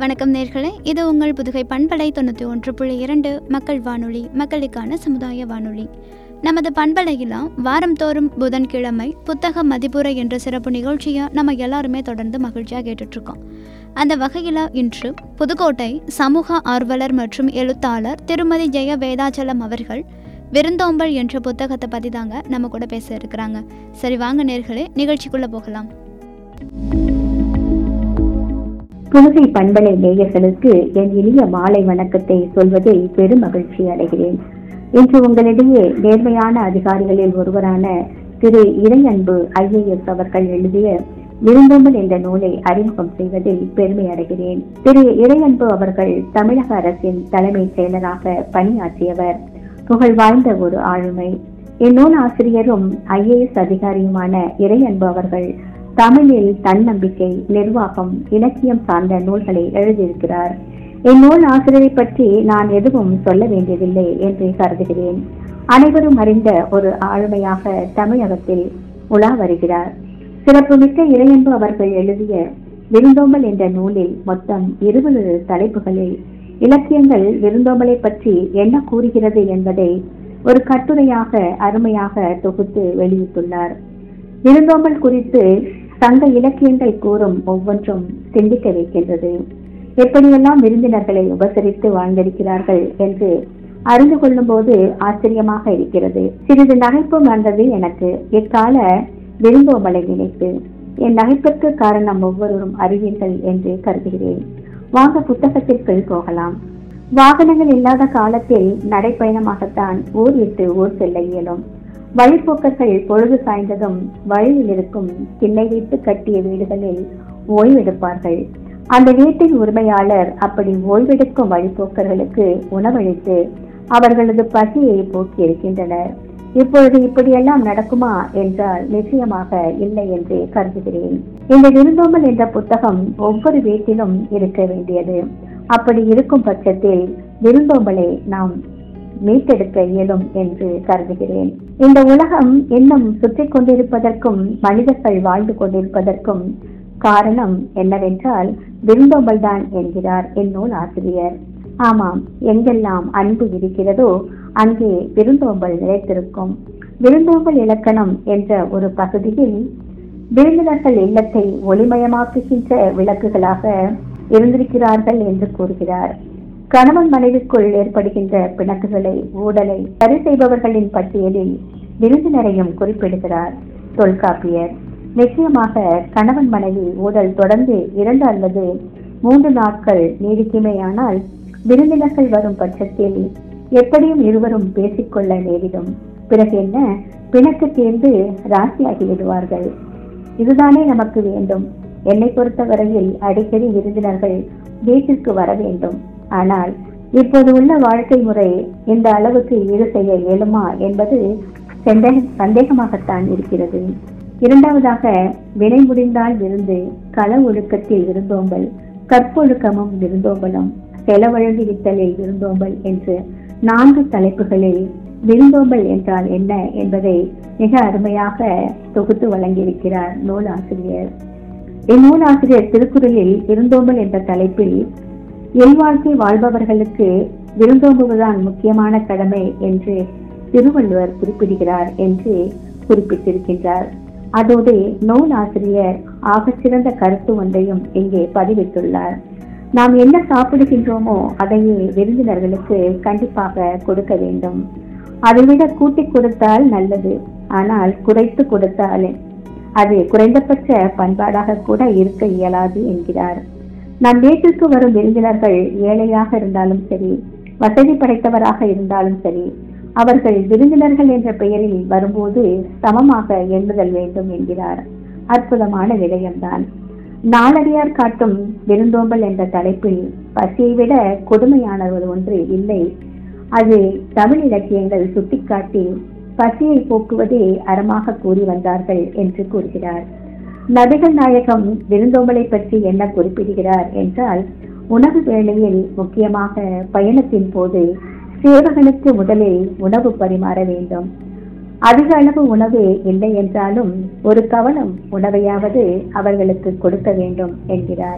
வணக்கம் நேர்களே இது உங்கள் புதுகை பண்பலை தொண்ணூற்றி ஒன்று புள்ளி இரண்டு மக்கள் வானொலி மக்களுக்கான சமுதாய வானொலி நமது பண்பலையிலாம் வாரந்தோறும் புதன்கிழமை புத்தக மதிப்புரை என்ற சிறப்பு நிகழ்ச்சியை நம்ம எல்லாருமே தொடர்ந்து மகிழ்ச்சியாக கேட்டுட்ருக்கோம் அந்த வகையில் இன்று புதுக்கோட்டை சமூக ஆர்வலர் மற்றும் எழுத்தாளர் திருமதி ஜெய வேதாச்சலம் அவர்கள் விருந்தோம்பல் என்ற புத்தகத்தை பற்றி தாங்க நம்ம கூட பேச இருக்கிறாங்க சரி வாங்க நேர்களே நிகழ்ச்சிக்குள்ளே போகலாம் புதுகை பண்பலை நேயர்களுக்கு என் இனிய மாலை வணக்கத்தை சொல்வதில் பெரும் மகிழ்ச்சி அடைகிறேன் இன்று உங்களிடையே நேர்மையான அதிகாரிகளில் ஒருவரான திரு இறையன்பு ஐஏஎஸ் அவர்கள் எழுதிய விருந்தோம்பல் என்ற நூலை அறிமுகம் செய்வதில் பெருமை அடைகிறேன் திரு இறையன்பு அவர்கள் தமிழக அரசின் தலைமைச் செயலராக பணியாற்றியவர் புகழ் வாய்ந்த ஒரு ஆளுமை இந்நூல் ஆசிரியரும் ஐஏஎஸ் அதிகாரியுமான இறையன்பு அவர்கள் தமிழில் தன்னம்பிக்கை நிர்வாகம் இலக்கியம் சார்ந்த நூல்களை எழுதியிருக்கிறார் இந்நூல் ஆசிரியரை பற்றி நான் எதுவும் சொல்ல வேண்டியதில்லை என்று கருதுகிறேன் அனைவரும் அறிந்த ஒரு ஆளுமையாக தமிழகத்தில் உலா வருகிறார் சிறப்புமிக்க இறையன்பு அவர்கள் எழுதிய விருந்தோம்பல் என்ற நூலில் மொத்தம் இருபது தலைப்புகளில் இலக்கியங்கள் விருந்தோம்பலை பற்றி என்ன கூறுகிறது என்பதை ஒரு கட்டுரையாக அருமையாக தொகுத்து வெளியிட்டுள்ளார் விருந்தோம்பல் குறித்து சங்க இலக்கியங்கள் கூறும் ஒவ்வொன்றும் சிந்திக்க வைக்கின்றது எப்படியெல்லாம் விருந்தினர்களை உபசரித்து வாழ்ந்திருக்கிறார்கள் என்று அறிந்து கொள்ளும் போது ஆச்சரியமாக இருக்கிறது சிறிது நகைப்பும் வந்தது எனக்கு இக்கால விருந்தோம்பலை நினைத்து என் நகைப்பிற்கு காரணம் ஒவ்வொருவரும் அறிவீர்கள் என்று கருதுகிறேன் வாங்க புத்தகத்திற்குள் போகலாம் வாகனங்கள் இல்லாத காலத்தில் நடைப்பயணமாகத்தான் ஊர் விட்டு ஊர் செல்ல இயலும் வழிப்போக்கர்கள் பொழுது சாய்ந்ததும் வழியில் இருக்கும் திண்ணை வைத்து கட்டிய வீடுகளில் ஓய்வெடுப்பார்கள் அந்த வீட்டின் உரிமையாளர் அப்படி ஓய்வெடுக்கும் வழிப்போக்கர்களுக்கு உணவளித்து அவர்களது பசியை போக்கி இருக்கின்றனர் இப்பொழுது இப்படியெல்லாம் நடக்குமா என்றால் நிச்சயமாக இல்லை என்று கருதுகிறேன் இந்த விருந்தோம்பல் என்ற புத்தகம் ஒவ்வொரு வீட்டிலும் இருக்க வேண்டியது அப்படி இருக்கும் பட்சத்தில் விருந்தோம்பலை நாம் மீட்டெடுக்க இயலும் என்று கருதுகிறேன் இந்த உலகம் இன்னும் சுற்றி கொண்டிருப்பதற்கும் மனிதர்கள் வாழ்ந்து கொண்டிருப்பதற்கும் காரணம் என்னவென்றால் விருந்தோம்பல் தான் என்கிறார் இந்நூல் ஆசிரியர் ஆமாம் எங்கெல்லாம் அன்பு இருக்கிறதோ அங்கே விருந்தோம்பல் நிலைத்திருக்கும் விருந்தோம்பல் இலக்கணம் என்ற ஒரு பகுதியில் விருந்தினர்கள் இல்லத்தை ஒளிமயமாக்குகின்ற விளக்குகளாக இருந்திருக்கிறார்கள் என்று கூறுகிறார் கணவன் மனைவிக்குள் ஏற்படுகின்ற பிணக்குகளை ஊடலை சரி செய்பவர்களின் பட்டியலில் விருந்தினரையும் குறிப்பிடுகிறார் தொல்காப்பியர் நிச்சயமாக கணவன் மனைவி ஊழல் தொடர்ந்து இரண்டு அல்லது மூன்று நாட்கள் நீடிக்குமேயானால் விருந்தினர்கள் வரும் பட்சத்தில் எப்படியும் இருவரும் பேசிக்கொள்ள நேரிடும் பிறகு என்ன பிணக்கு தேர்ந்து ராசியாகி விடுவார்கள் இதுதானே நமக்கு வேண்டும் என்னை பொறுத்தவரையில் அடிக்கடி விருந்தினர்கள் வீட்டிற்கு வர வேண்டும் ஆனால் இப்போது உள்ள வாழ்க்கை முறை இந்த அளவுக்கு ஈடு செய்ய இயலுமா என்பது சந்தேகமாகத்தான் இருக்கிறது இரண்டாவதாக வினை முடிந்தால் விருந்து கள ஒழுக்கத்தில் விருந்தோம்பல் கற்பொழுக்கமும் விருந்தோம்பலும் செலவழங்கி வித்தலில் விருந்தோம்பல் என்று நான்கு தலைப்புகளில் விருந்தோம்பல் என்றால் என்ன என்பதை மிக அருமையாக தொகுத்து வழங்கியிருக்கிறார் நூலாசிரியர் இந்நூலாசிரியர் திருக்குறளில் விருந்தோம்பல் என்ற தலைப்பில் இல்வாழ்க்கை வாழ்பவர்களுக்கு விருந்தோம்புவதுதான் முக்கியமான கடமை என்று திருவள்ளுவர் குறிப்பிடுகிறார் என்று குறிப்பிட்டிருக்கின்றார் அதோடு நூல் ஆசிரியர் ஆகச்சிறந்த கருத்து ஒன்றையும் இங்கே பதிவிட்டுள்ளார் நாம் என்ன சாப்பிடுகின்றோமோ அதையே விருந்தினர்களுக்கு கண்டிப்பாக கொடுக்க வேண்டும் அதைவிட கூட்டி கொடுத்தால் நல்லது ஆனால் குறைத்து கொடுத்தால் அது குறைந்தபட்ச பண்பாடாக கூட இருக்க இயலாது என்கிறார் நம் வீட்டிற்கு வரும் விருந்தினர்கள் ஏழையாக இருந்தாலும் சரி வசதி படைத்தவராக இருந்தாலும் சரி அவர்கள் விருந்தினர்கள் என்ற பெயரில் வரும்போது சமமாக எண்ணுதல் வேண்டும் என்கிறார் அற்புதமான விடயம்தான் நாளடியார் காட்டும் விருந்தோம்பல் என்ற தலைப்பில் பசியை விட கொடுமையானது ஒன்று இல்லை அது தமிழ் இலக்கியங்கள் சுட்டிக்காட்டி பசியை போக்குவதே அறமாக கூறி வந்தார்கள் என்று கூறுகிறார் நபிகள் நாயகம் விருந்தோம்பலை பற்றி என்ன குறிப்பிடுகிறார் என்றால் உணவு வேளையில் முக்கியமாக பயணத்தின் போது சேவகனுக்கு முதலில் உணவு பரிமாற வேண்டும் அதிக அளவு உணவு இல்லை என்றாலும் ஒரு கவனம் உணவையாவது அவர்களுக்கு கொடுக்க வேண்டும் என்கிறார்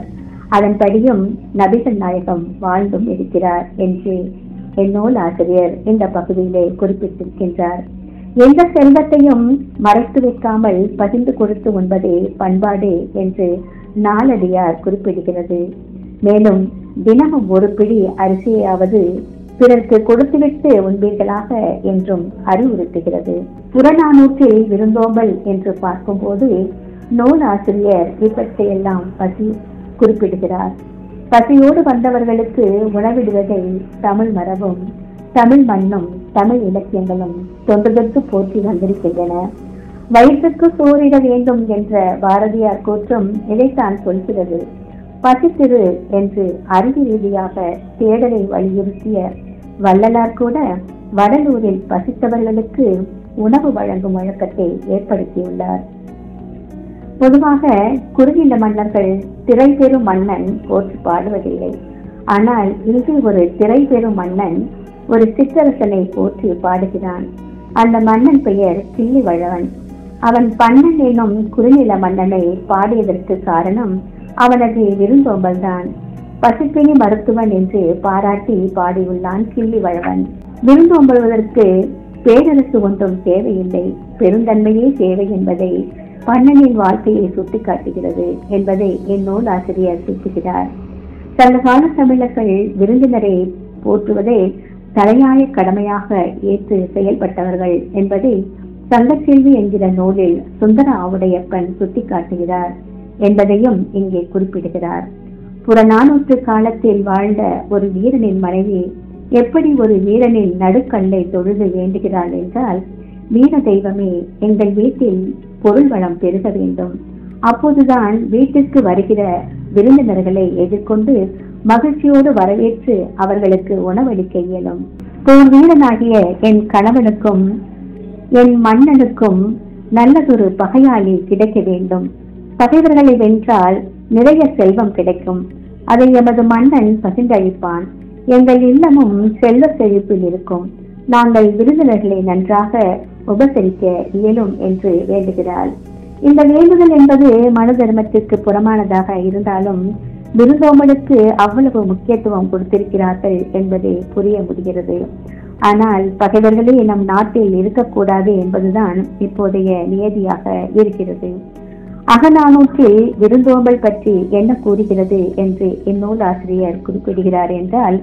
அதன்படியும் நபிகள் நாயகம் வாழ்ந்தும் இருக்கிறார் என்று என் நூல் ஆசிரியர் இந்த பகுதியிலே குறிப்பிட்டிருக்கின்றார் எந்த செல்வத்தையும் மறைத்து வைக்காமல் பகிர்ந்து கொடுத்து உண்பதே பண்பாடு என்று நாலடியார் குறிப்பிடுகிறது மேலும் தினமும் ஒரு பிடி அரிசியாவது பிறர்க்கு கொடுத்துவிட்டு உண்பீர்களாக என்றும் அறிவுறுத்துகிறது புறநானூற்றில் விருந்தோம்பல் என்று பார்க்கும்போது நூல் ஆசிரியர் இவற்றையெல்லாம் பசி குறிப்பிடுகிறார் பசியோடு வந்தவர்களுக்கு உணவிடுவதை தமிழ் மரபும் தமிழ் மண்ணும் தமிழ் இலக்கியங்களும் தொன்றுதற்கு போற்றி வந்திருக்கின்றன வயிற்றுக்கு சோறிட வேண்டும் என்ற பாரதியார் கூற்றும் இதைத்தான் சொல்கிறது பசித்திரு என்று அறிவு ரீதியாக தேடலை வலியுறுத்திய வள்ளலார் கூட வடலூரில் பசித்தவர்களுக்கு உணவு வழங்கும் வழக்கத்தை ஏற்படுத்தியுள்ளார் பொதுவாக குறுநில மன்னர்கள் திரை பெறும் மன்னன் போற்றி பாடுவதில்லை ஆனால் இங்கு ஒரு திரை பெறும் மன்னன் ஒரு சிற்றரசனை போற்றி பாடுகிறான் அந்த மன்னன் பெயர் கிள்ளிவழவன் அவன் பண்ணன் எனும் குறுநில மன்னனை பாடியதற்கு காரணம் அவனது விருந்தோம்பல் தான் பசிப்பினி மருத்துவன் என்று பாராட்டி பாடியுள்ளான் கிள்ளிவழவன் விருந்தோம்புவதற்கு பேரரசு ஒன்றும் தேவையில்லை பெருந்தன்மையே தேவை என்பதை பண்ணனின் வாழ்க்கையை சுட்டிக்காட்டுகிறது என்பதை என் நூல் ஆசிரியர் சுட்டுகிறார் சங்ககால தமிழர்கள் விருந்தினரை போற்றுவதை தலையாய கடமையாக ஏற்று செயல்பட்டவர்கள் என்பதை சங்கச்செல்வி என்கிற நூலில் சுந்தர ஆவுடையப்பன் சுட்டிக்காட்டுகிறார் என்பதையும் இங்கே குறிப்பிடுகிறார் புறநானூற்று காலத்தில் வாழ்ந்த ஒரு வீரனின் மனைவி எப்படி ஒரு வீரனின் நடுக்கல்லை தொழுது வேண்டுகிறாள் என்றால் வீர தெய்வமே எங்கள் வீட்டில் பொருள் வளம் பெருக வேண்டும் அப்போதுதான் வீட்டிற்கு வருகிற விருந்தினர்களை எதிர்கொண்டு மகிழ்ச்சியோடு வரவேற்று அவர்களுக்கு உணவளிக்க இயலும் போர் வீரனாகிய என் கணவனுக்கும் என் மன்னனுக்கும் நல்லதொரு பகையாளி கிடைக்க வேண்டும் பகைவர்களை வென்றால் நிறைய செல்வம் கிடைக்கும் அதை எமது மன்னன் பகிர்ந்தளிப்பான் எங்கள் இல்லமும் செல்வ செழிப்பில் இருக்கும் நாங்கள் விருந்தினர்களை நன்றாக உபசரிக்க இயலும் என்று வேண்டுகிறாள் இந்த வேண்டுதல் என்பது மனு தர்மத்திற்கு புறமானதாக இருந்தாலும் விருந்தோம்பலுக்கு அவ்வளவு முக்கியத்துவம் கொடுத்திருக்கிறார்கள் என்பதை புரிய முடிகிறது ஆனால் பகைவர்களே நம் நாட்டில் இருக்கக்கூடாது என்பதுதான் இப்போதைய நியதியாக இருக்கிறது அகநானூற்றில் விருந்தோம்பல் பற்றி என்ன கூறுகிறது என்று இந்நூல் ஆசிரியர் குறிப்பிடுகிறார் என்றால்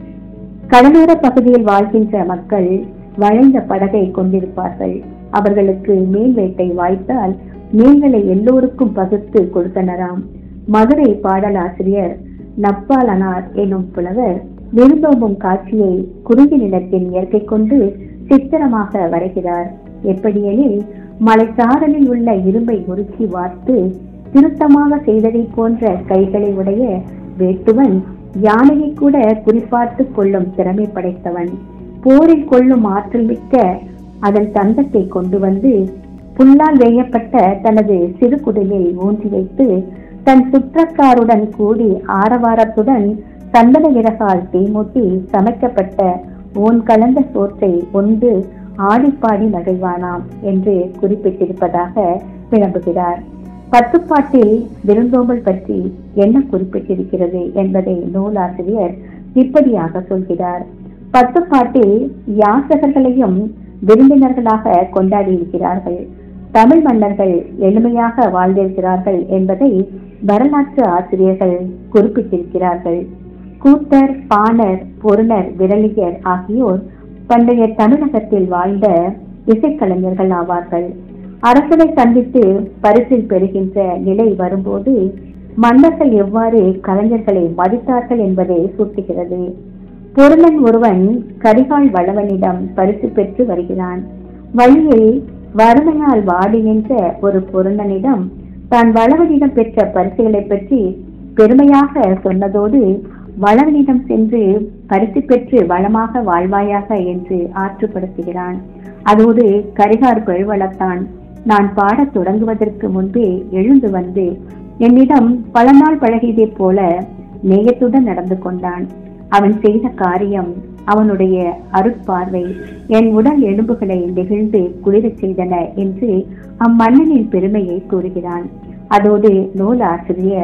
கடலோர பகுதியில் வாழ்கின்ற மக்கள் வளைந்த படகை கொண்டிருப்பார்கள் அவர்களுக்கு மீன் வேட்டை வாய்த்தால் மீன்களை எல்லோருக்கும் பகிர்ந்து கொடுத்தனராம் மதுரை பாடலாசிரியர் நப்பாலனார் எனும் புலவர் விருந்தோம்பும் காட்சியை குறுகிய நிலத்தின் இயற்கை கொண்டு சித்திரமாக வரைகிறார் எப்படியெனில் மலைச்சாரலில் உள்ள இரும்பை உருக்கி வார்த்து திருத்தமாக செய்ததை போன்ற கைகளை உடைய வேட்டுவன் யானையை கூட குறிப்பார்த்து கொள்ளும் திறமை படைத்தவன் போரில் கொள்ளும் ஆற்றல் மிக்க அதன் தந்தத்தை கொண்டு வந்து புல்லால் வேயப்பட்ட தனது சிறு குடிலில் ஊன்றி வைத்து தன் சுற்றத்தாருடன் கூடி ஆரவாரத்துடன் சந்தன விறகால் தீமூட்டி சமைக்கப்பட்ட ஓன் கலந்த சோற்றை உண்டு ஆடிப்பாடி மகிழ்வானாம் என்று குறிப்பிட்டிருப்பதாக விளம்புகிறார் பத்துப்பாட்டில் விருந்தோம்பல் பற்றி என்ன குறிப்பிட்டிருக்கிறது என்பதை நூலாசிரியர் இப்படியாக சொல்கிறார் பத்துப்பாட்டில் யாசகர்களையும் விருந்தினர்களாக கொண்டாடியிருக்கிறார்கள் தமிழ் மன்னர்கள் எளிமையாக வாழ்ந்திருக்கிறார்கள் என்பதை வரலாற்று ஆசிரியர்கள் குறிப்பிட்டிருக்கிறார்கள் கூத்தர் பாணர் பொருணர் விரலியர் ஆகியோர் பண்டைய தமிழகத்தில் வாழ்ந்த இசைக்கலைஞர்கள் ஆவார்கள் அரசனை சந்தித்து பரிசில் பெறுகின்ற நிலை வரும்போது மன்னர்கள் எவ்வாறு கலைஞர்களை மதித்தார்கள் என்பதை சுட்டுகிறது பொருளன் ஒருவன் கரிகால் வளவனிடம் பரிசு பெற்று வருகிறான் வழியில் வறுமையால் வாடி நின்ற ஒரு பொருளனிடம் தான் வளவனிடம் பெற்ற பரிசுகளை பற்றி பெருமையாக சொன்னதோடு வளவனிடம் சென்று பரிசு பெற்று வளமாக வாழ்வாயாக என்று ஆற்றுப்படுத்துகிறான் அதோடு கரிகார் பெருவளத்தான் நான் பாடத் தொடங்குவதற்கு முன்பே எழுந்து வந்து என்னிடம் பல நாள் பழகியதைப் போல நேயத்துடன் நடந்து கொண்டான் அவன் செய்த காரியம் அவனுடைய அருட்பார்வை என் உடல் எலும்புகளை நெகிழ்ந்து குளிரச் செய்தன என்று அம்மன்னனின் பெருமையை கூறுகிறான் அதோடு நூல் ஆசிரியர்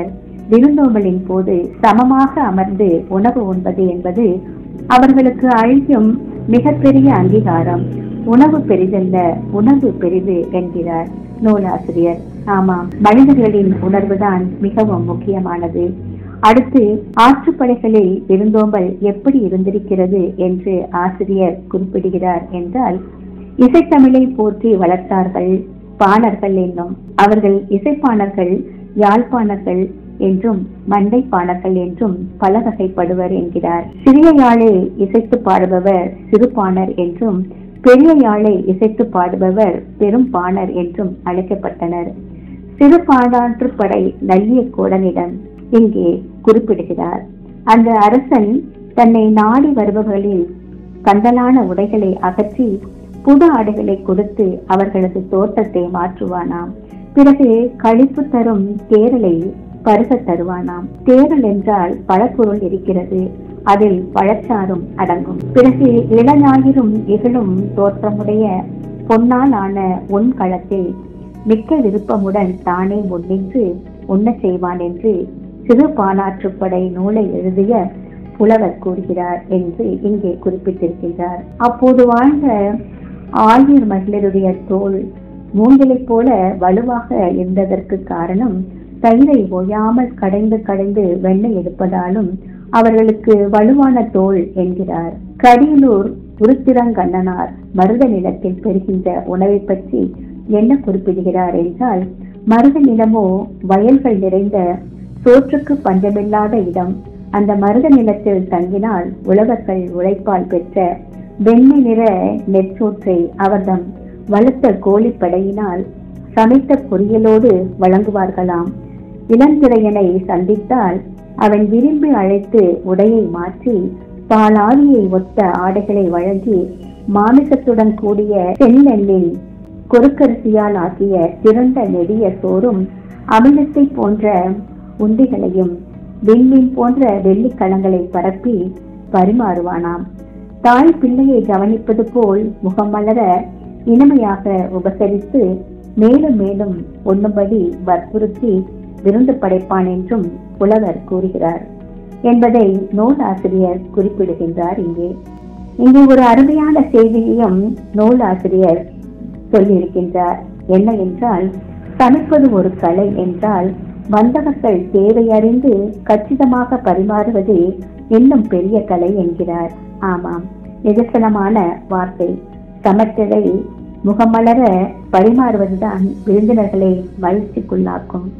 விருந்தோம்பலின் போது சமமாக அமர்ந்து உணவு உண்பது என்பது அவர்களுக்கு அழியும் மிகப்பெரிய அங்கீகாரம் உணவு பெரிதல்ல உணவு பெரிது என்கிறார் நூலாசிரியர் ஆமாம் மனிதர்களின் உணர்வுதான் மிகவும் முக்கியமானது அடுத்து ஆற்றுப்படைகளில் விருந்தோம்பல் எப்படி இருந்திருக்கிறது என்று ஆசிரியர் குறிப்பிடுகிறார் என்றால் இசைத்தமிழை போற்றி வளர்த்தார்கள் பாணர்கள் என்னும் அவர்கள் இசைப்பாணர்கள் யாழ்ப்பாணர்கள் என்றும் மண்டை பாணர்கள் என்றும் பல வகைப்படுவர் என்கிறார் சிறிய யாழை இசைத்து பாடுபவர் சிறுபாணர் என்றும் பெரிய யாழை இசைத்து பாடுபவர் பெரும் பாணர் என்றும் அழைக்கப்பட்டனர் சிறு பாடாற்றுப்படை நல்லிய கோடனிடம் இங்கே குறிப்பிடுகிறார் அந்த அரசன் தன்னை நாடி வருபவர்களின் கந்தலான உடைகளை அகற்றி புது ஆடைகளை கொடுத்து அவர்களது தோட்டத்தை மாற்றுவானாம் பிறகு கழிப்பு தரும் தேரலை பருக தருவானாம் தேரல் என்றால் பழப்பொருள் இருக்கிறது அதில் பழச்சாறும் அடங்கும் பிறகு இளஞாயிறும் இகழும் தோற்றமுடைய பொன்னால் ஆன உன் களத்தில் மிக்க விருப்பமுடன் தானே முன்னின்று உண்ணச் செய்வான் என்று சிறு பானாற்றுப்படை நூலை எழுதிய புலவர் கூறுகிறார் என்று இங்கே குறிப்பிட்டிருக்கின்றார் அப்போது வாழ்ந்த ஆயிர் மகளிருடைய தோல் மூங்கிலைப் போல வலுவாக இருந்ததற்கு காரணம் தயிரை ஓயாமல் கடைந்து கடைந்து வெண்ணெய் எடுப்பதாலும் அவர்களுக்கு வலுவான தோல் என்கிறார் கடியலூர் உருத்திரங்கண்ணனார் மருத நிலத்தில் பெறுகின்ற உணவை பற்றி என்ன குறிப்பிடுகிறார் என்றால் மருத நிலமோ வயல்கள் நிறைந்த சோற்றுக்கு பஞ்சமில்லாத இடம் அந்த மருத நிலத்தில் தங்கினால் உழவர்கள் உழைப்பால் பெற்ற வெண்மை நிற நெற்சோற்றை அவர்தம் வலுத்த கோழிப்படையினால் சமைத்த பொரியலோடு வழங்குவார்களாம் இளந்திரையனை சந்தித்தால் அவன் விரும்பி அழைத்து உடையை மாற்றி பாலாவியை ஒத்த ஆடைகளை வழங்கி மாமிசத்துடன் கூடிய செந்நெல்லில் கொருக்கரிசியால் ஆக்கிய சிறந்த நெடிய சோறும் அமிலத்தை போன்ற உண்டிகளையும் விண்மீன் போன்ற வெள்ளிக்கலங்களை பரப்பி பரிமாறுவானாம் தாய் பிள்ளையை கவனிப்பது போல் முகம் மலர இனிமையாக உபசரித்து மேலும் மேலும் ஒண்ணும்படி வற்புறுத்தி விருந்து படைப்பான் என்றும் புலவர் கூறுகிறார் என்பதை நூல் ஆசிரியர் குறிப்பிடுகின்றார் இங்கே இங்கே ஒரு அருமையான செய்தியையும் நூல் ஆசிரியர் சொல்லியிருக்கின்றார் என்ன என்றால் சமைப்பது ஒரு கலை என்றால் வந்தவர்கள் தேவையறிந்து கச்சிதமாக பரிமாறுவது இன்னும் பெரிய கலை என்கிறார் ஆமாம் நிதர்சனமான வார்த்தை சமற்றதை முகமலர பரிமாறுவதுதான் விருந்தினர்களை மகிழ்ச்சிக்குள்ளாக்கும்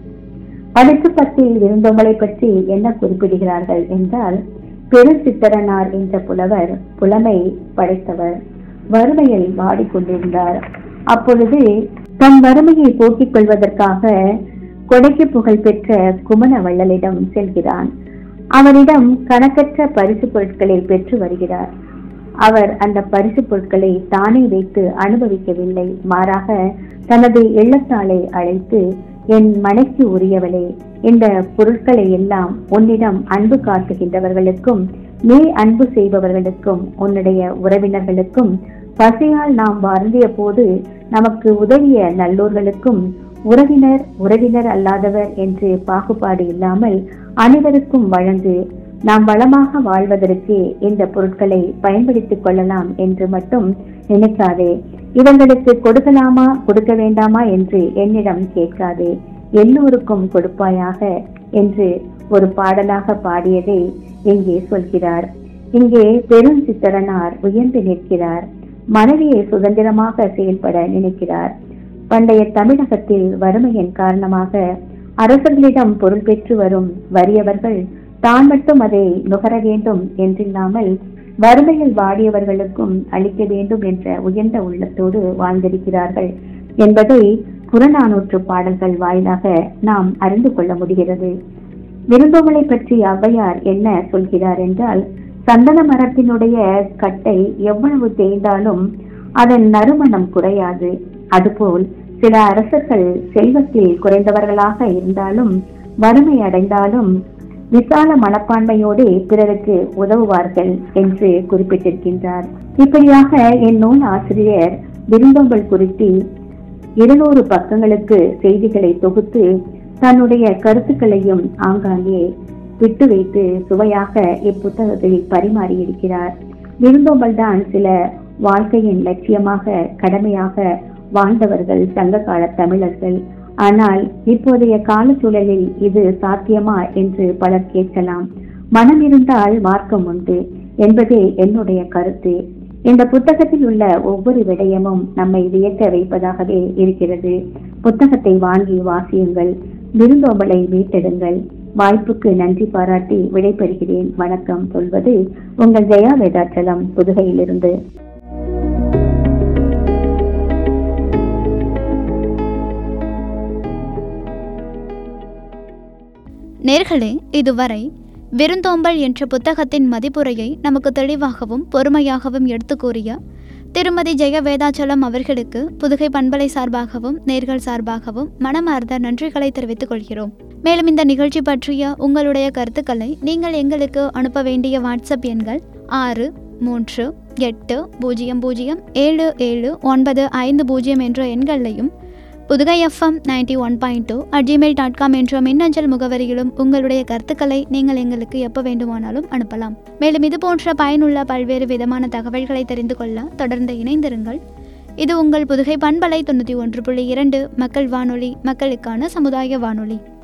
படுத்து பத்தில் விருந்தோம்பலை பற்றி என்ன குறிப்பிடுகிறார்கள் என்றால் பெருசித்திரனார் என்ற புலவர் புலமை படைத்தவர் வறுமையில் வாடிக்கொண்டிருந்தார் அப்பொழுது தன் வறுமையை போக்கிக் கொள்வதற்காக கொடைக்கு புகழ் பெற்ற குமண வள்ளலிடம் செல்கிறான் அவரிடம் கணக்கற்ற பரிசு பொருட்களை பெற்று வருகிறார் அவர் அந்த பரிசு பொருட்களை தானே வைத்து அனுபவிக்கவில்லை மாறாக தனது இல்லத்தாளை அழைத்து என் மனைக்கு உரியவளே இந்த பொருட்களை எல்லாம் உன்னிடம் அன்பு காட்டுகின்றவர்களுக்கும் நீ அன்பு செய்பவர்களுக்கும் உன்னுடைய உறவினர்களுக்கும் பசியால் நாம் வருந்திய போது நமக்கு உதவிய நல்லோர்களுக்கும் உறவினர் உறவினர் அல்லாதவர் என்று பாகுபாடு இல்லாமல் அனைவருக்கும் வழங்கு நாம் வளமாக வாழ்வதற்கு இந்த பொருட்களை பயன்படுத்திக் கொள்ளலாம் என்று மட்டும் நினைக்காதே இவங்களுக்கு கொடுக்கலாமா கொடுக்க வேண்டாமா என்று என்னிடம் கேட்காதே எல்லோருக்கும் கொடுப்பாயாக என்று ஒரு பாடலாக பாடியதை இங்கே சொல்கிறார் இங்கே பெரும் சித்திரனார் உயர்ந்து நிற்கிறார் மனைவியை சுதந்திரமாக செயல்பட நினைக்கிறார் பண்டைய தமிழகத்தில் வறுமையின் காரணமாக அரசர்களிடம் பொருள் பெற்று வரும் வறியவர்கள் தான் மட்டும் அதை நுகர வேண்டும் என்றில்லாமல் வறுமையில் வாடியவர்களுக்கும் அளிக்க வேண்டும் என்ற உயர்ந்த உள்ளத்தோடு வாழ்ந்திருக்கிறார்கள் என்பதை புறநானூற்று பாடல்கள் வாயிலாக நாம் அறிந்து கொள்ள முடிகிறது விருந்தோம்பலை பற்றி ஔவையார் என்ன சொல்கிறார் என்றால் சந்தன மரத்தினுடைய கட்டை எவ்வளவு தேய்ந்தாலும் அதன் நறுமணம் குறையாது அதுபோல் சில அரசர்கள் செல்வத்தில் குறைந்தவர்களாக இருந்தாலும் வறுமை அடைந்தாலும் விசால மனப்பான்மையோடு பிறருக்கு உதவுவார்கள் என்று குறிப்பிட்டிருக்கின்றார் இப்படியாக என் நூல் ஆசிரியர் விருந்தோம்பல் குறித்து இருநூறு பக்கங்களுக்கு செய்திகளை தொகுத்து தன்னுடைய கருத்துக்களையும் ஆங்காங்கே விட்டு வைத்து சுவையாக இப்புத்தகத்தில் பரிமாறியிருக்கிறார் விருந்தோம்பல் தான் சில வாழ்க்கையின் லட்சியமாக கடமையாக வாழ்ந்தவர்கள் சங்க கால தமிழர்கள் ஆனால் இப்போதைய காலச்சூழலில் இது சாத்தியமா என்று பலர் கேட்கலாம் மனம் இருந்தால் மார்க்கம் உண்டு என்பதே என்னுடைய கருத்து இந்த புத்தகத்தில் உள்ள ஒவ்வொரு விடயமும் நம்மை வியக்க வைப்பதாகவே இருக்கிறது புத்தகத்தை வாங்கி வாசியுங்கள் விருந்தோம்பலை மீட்டெடுங்கள் வாய்ப்புக்கு நன்றி பாராட்டி விடைபெறுகிறேன் வணக்கம் சொல்வது உங்கள் ஜெயா வேதாச்சலம் புதுகையிலிருந்து நேர்களே இதுவரை விருந்தோம்பல் என்ற புத்தகத்தின் மதிப்புரையை நமக்கு தெளிவாகவும் பொறுமையாகவும் எடுத்து கூறிய திருமதி ஜெய வேதாச்சலம் அவர்களுக்கு புதுகை பண்பலை சார்பாகவும் நேர்கள் சார்பாகவும் மனமார்ந்த நன்றிகளை தெரிவித்துக் கொள்கிறோம் மேலும் இந்த நிகழ்ச்சி பற்றிய உங்களுடைய கருத்துக்களை நீங்கள் எங்களுக்கு அனுப்ப வேண்டிய வாட்ஸ்அப் எண்கள் ஆறு மூன்று எட்டு பூஜ்ஜியம் பூஜ்ஜியம் ஏழு ஏழு ஒன்பது ஐந்து பூஜ்ஜியம் என்ற எண்களையும் Puthugai FM ninety one point two at Gmail dot com என்ற மின்னஞ்சல் முகவரியிலும் உங்களுடைய கருத்துக்களை நீங்கள் எங்களுக்கு எப்போ வேண்டுமானாலும் அனுப்பலாம் மேலும் இது போன்ற பயனுள்ள பல்வேறு விதமான தகவல்களை தெரிந்து கொள்ள தொடர்ந்து இணைந்திருங்கள் இது உங்கள் புதுகை பண்பலை தொண்ணூற்றி ஒன்று புள்ளி இரண்டு மக்கள் வானொலி மக்களுக்கான சமுதாய வானொலி